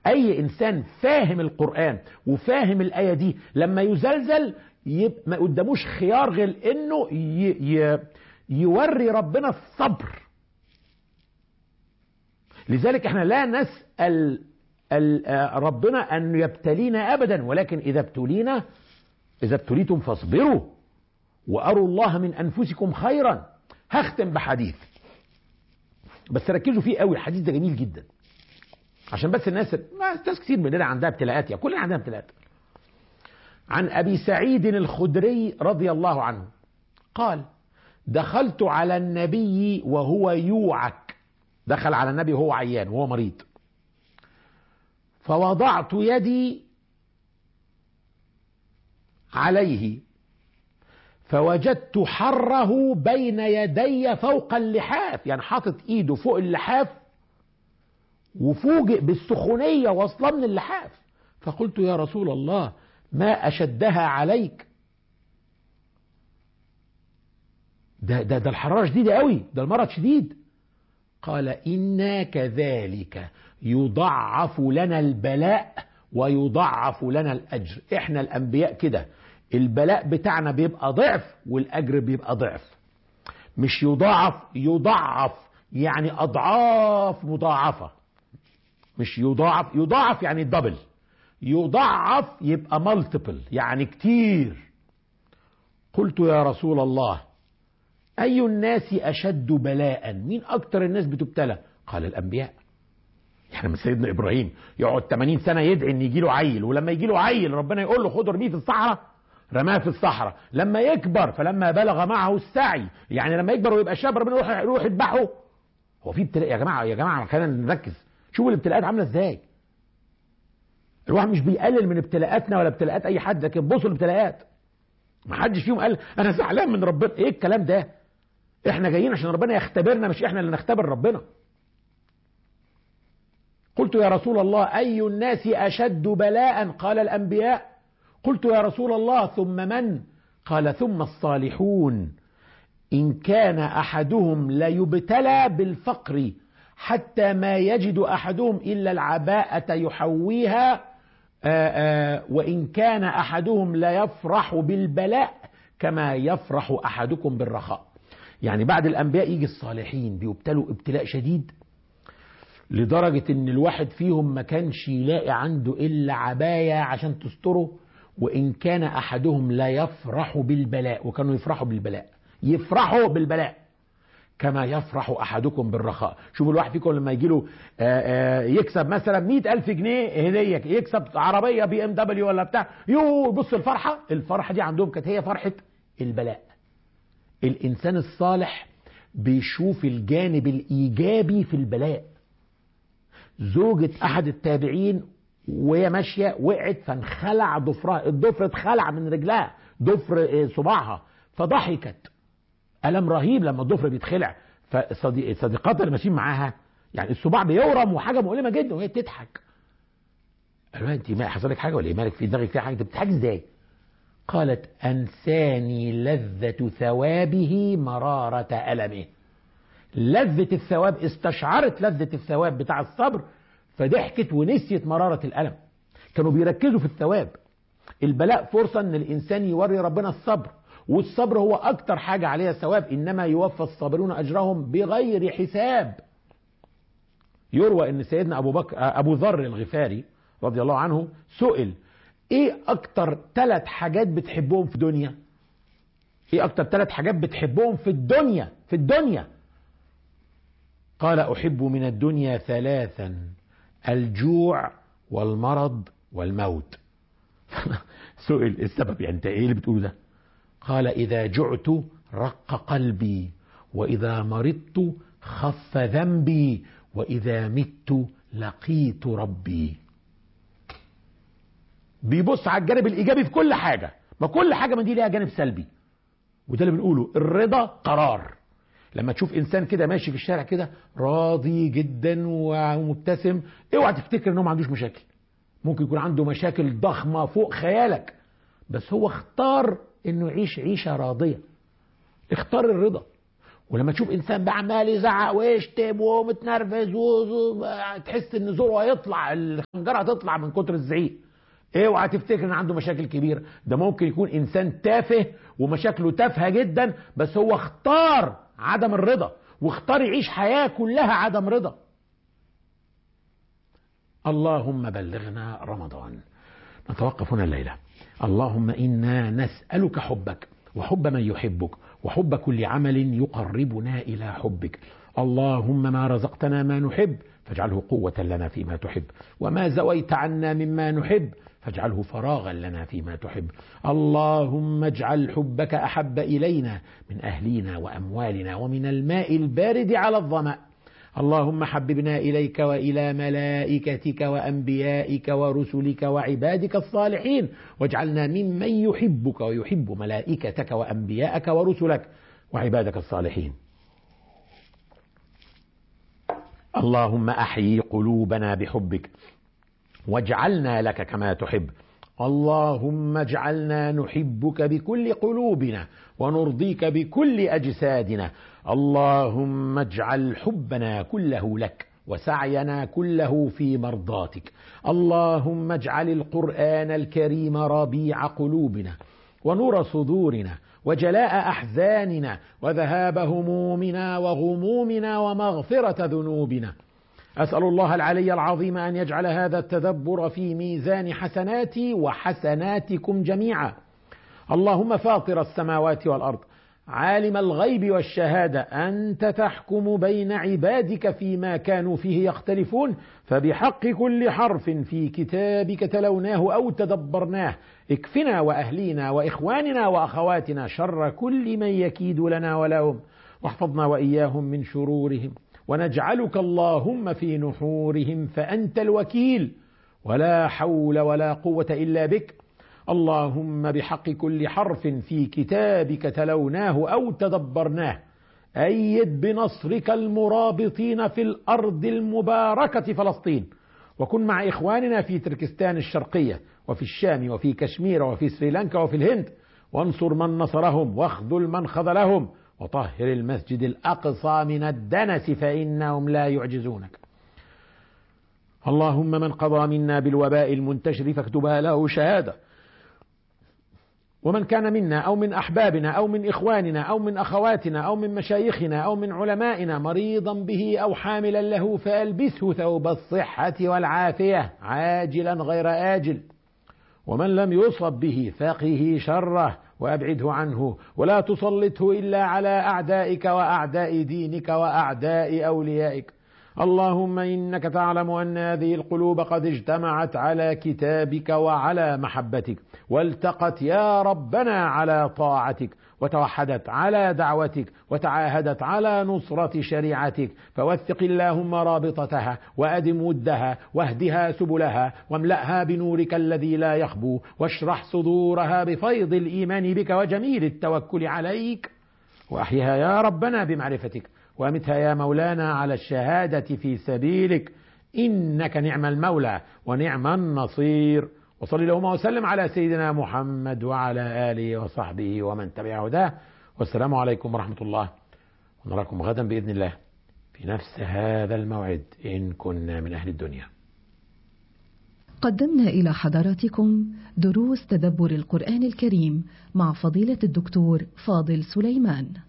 اي انسان فاهم القرآن وفاهم الآية دي لما يزلزل يبقى ما قداموش خيار غير انه ي... ي... يوري ربنا الصبر لذلك احنا لا نسأل ربنا أن يبتلينا أبدا ولكن إذا ابتلينا إذا ابتليتم فاصبروا وأروا الله من أنفسكم خيرا هختم بحديث بس ركزوا فيه قوي الحديث ده جميل جدا عشان بس الناس ناس كتير مننا عندها ابتلاءات يعني كلنا عندنا ابتلاءات عن أبي سعيد الخدري رضي الله عنه قال دخلت على النبي وهو يوعك دخل على النبي وهو عيان وهو مريض فوضعت يدي عليه فوجدت حره بين يدي فوق اللحاف يعني حاطط ايده فوق اللحاف وفوجئ بالسخونية واصلة من اللحاف فقلت يا رسول الله ما أشدها عليك ده, ده, ده الحرارة شديدة قوي ده المرض شديد قال إنا كذلك يضعف لنا البلاء ويضعف لنا الأجر إحنا الأنبياء كده البلاء بتاعنا بيبقى ضعف والأجر بيبقى ضعف مش يضاعف يضعف يعني أضعاف مضاعفة مش يضاعف يضاعف يعني دبل يضعف يبقى مالتيبل يعني كتير قلت يا رسول الله أي الناس أشد بلاء مين أكتر الناس بتبتلى قال الأنبياء يعني من سيدنا إبراهيم يقعد 80 سنة يدعي إن يجي له عيل ولما يجي له عيل ربنا يقول له خد ارميه في الصحراء رماه في الصحراء لما يكبر فلما بلغ معه السعي يعني لما يكبر ويبقى شاب ربنا يروح يروح يذبحه هو في ابتلاء يا جماعه يا جماعه خلينا نركز شوفوا الابتلاءات عامله ازاي الواحد مش بيقلل من ابتلاءاتنا ولا ابتلاءات اي حد لكن بصوا الابتلاءات ما حدش فيهم قال انا زعلان من ربنا ايه الكلام ده احنا جايين عشان ربنا يختبرنا مش احنا اللي نختبر ربنا قلت يا رسول الله اي الناس اشد بلاء قال الانبياء قلت يا رسول الله ثم من قال ثم الصالحون ان كان احدهم ليبتلى بالفقر حتى ما يجد احدهم الا العباءه يحويها آآ آآ وان كان احدهم ليفرح بالبلاء كما يفرح احدكم بالرخاء يعني بعد الانبياء يجي الصالحين بيبتلوا ابتلاء شديد لدرجة ان الواحد فيهم ما كانش يلاقي عنده الا عباية عشان تستره وان كان احدهم لا يفرح بالبلاء وكانوا يفرحوا بالبلاء يفرحوا بالبلاء كما يفرح احدكم بالرخاء شوفوا الواحد فيكم لما يجي له يكسب مثلا مئة الف جنيه هدية يكسب عربية بي ام دبليو ولا بتاع يو بص الفرحة الفرحة دي عندهم كانت هي فرحة البلاء الانسان الصالح بيشوف الجانب الايجابي في البلاء زوجة احد التابعين وهي ماشية وقعت فانخلع ضفرها الضفر اتخلع من رجلها ضفر صباعها فضحكت ألم رهيب لما الضفر بيتخلع فصديقاتها اللي ماشيين معاها يعني الصباع بيورم وحاجة مؤلمة جدا وهي بتضحك قالوا انت ما حصل لك حاجة ولا ايه مالك في دماغك فيها حاجة انت بتضحك ازاي قالت أنساني لذة ثوابه مرارة ألمه لذة الثواب استشعرت لذة الثواب بتاع الصبر فضحكت ونسيت مرارة الألم كانوا بيركزوا في الثواب البلاء فرصة ان الانسان يوري ربنا الصبر والصبر هو اكتر حاجة عليها ثواب انما يوفى الصابرون اجرهم بغير حساب يروى ان سيدنا ابو بكر ابو ذر الغفاري رضي الله عنه سئل ايه اكتر ثلاث حاجات بتحبهم في الدنيا ايه اكتر ثلاث حاجات بتحبهم في الدنيا في الدنيا قال احب من الدنيا ثلاثا الجوع والمرض والموت سئل السبب يعني انت ايه اللي بتقوله ده قال اذا جعت رق قلبي واذا مرضت خف ذنبي واذا مت لقيت ربي بيبص على الجانب الايجابي في كل حاجه ما كل حاجه من دي ليها جانب سلبي وده اللي بنقوله الرضا قرار لما تشوف انسان كده ماشي في الشارع كده راضي جدا ومبتسم اوعى تفتكر انه ما عندوش مشاكل ممكن يكون عنده مشاكل ضخمه فوق خيالك بس هو اختار انه يعيش عيشه راضيه اختار الرضا ولما تشوف انسان بقى عمال يزعق ويشتم ومتنرفز تحس ان زوره هيطلع الخنجره هتطلع من كتر الزعيق اوعى تفتكر ان عنده مشاكل كبيره ده ممكن يكون انسان تافه ومشاكله تافهه جدا بس هو اختار عدم الرضا واختار يعيش حياه كلها عدم رضا اللهم بلغنا رمضان نتوقف هنا الليله اللهم انا نسالك حبك وحب من يحبك وحب كل عمل يقربنا الى حبك اللهم ما رزقتنا ما نحب فاجعله قوة لنا فيما تحب وما زويت عنا مما نحب فاجعله فراغا لنا فيما تحب اللهم اجعل حبك أحب إلينا من أهلينا وأموالنا ومن الماء البارد على الظمأ اللهم حببنا إليك وإلى ملائكتك وأنبيائك ورسلك وعبادك الصالحين واجعلنا ممن يحبك ويحب ملائكتك وأنبيائك ورسلك وعبادك الصالحين اللهم احيي قلوبنا بحبك واجعلنا لك كما تحب اللهم اجعلنا نحبك بكل قلوبنا ونرضيك بكل اجسادنا اللهم اجعل حبنا كله لك وسعينا كله في مرضاتك اللهم اجعل القران الكريم ربيع قلوبنا ونور صدورنا وجلاء احزاننا وذهاب همومنا وغمومنا ومغفره ذنوبنا اسال الله العلي العظيم ان يجعل هذا التدبر في ميزان حسناتي وحسناتكم جميعا اللهم فاطر السماوات والارض عالم الغيب والشهاده انت تحكم بين عبادك فيما كانوا فيه يختلفون فبحق كل حرف في كتابك تلوناه او تدبرناه اكفنا واهلينا واخواننا واخواتنا شر كل من يكيد لنا ولهم واحفظنا واياهم من شرورهم ونجعلك اللهم في نحورهم فانت الوكيل ولا حول ولا قوه الا بك اللهم بحق كل حرف في كتابك تلوناه او تدبرناه ايد بنصرك المرابطين في الارض المباركه فلسطين وكن مع اخواننا في تركستان الشرقيه وفي الشام وفي كشمير وفي سريلانكا وفي الهند وانصر من نصرهم واخذل من خذلهم وطهر المسجد الاقصى من الدنس فانهم لا يعجزونك اللهم من قضى منا بالوباء المنتشر فاكتبها له شهاده ومن كان منا او من احبابنا او من اخواننا او من اخواتنا او من مشايخنا او من علمائنا مريضا به او حاملا له فالبسه ثوب الصحه والعافيه عاجلا غير اجل ومن لم يصب به فقه شره وابعده عنه ولا تسلطه الا على اعدائك واعداء دينك واعداء اوليائك اللهم انك تعلم ان هذه القلوب قد اجتمعت على كتابك وعلى محبتك والتقت يا ربنا على طاعتك وتوحدت على دعوتك وتعاهدت على نصرة شريعتك فوثق اللهم رابطتها وأدم ودها واهدها سبلها واملأها بنورك الذي لا يخبو واشرح صدورها بفيض الإيمان بك وجميل التوكل عليك وأحيها يا ربنا بمعرفتك وامتها يا مولانا على الشهادة في سبيلك إنك نعم المولى ونعم النصير وصلي اللهم وسلم على سيدنا محمد وعلى آله وصحبه ومن تبع هداه والسلام عليكم ورحمة الله ونراكم غدا بإذن الله في نفس هذا الموعد إن كنا من أهل الدنيا قدمنا إلى حضراتكم دروس تدبر القرآن الكريم مع فضيلة الدكتور فاضل سليمان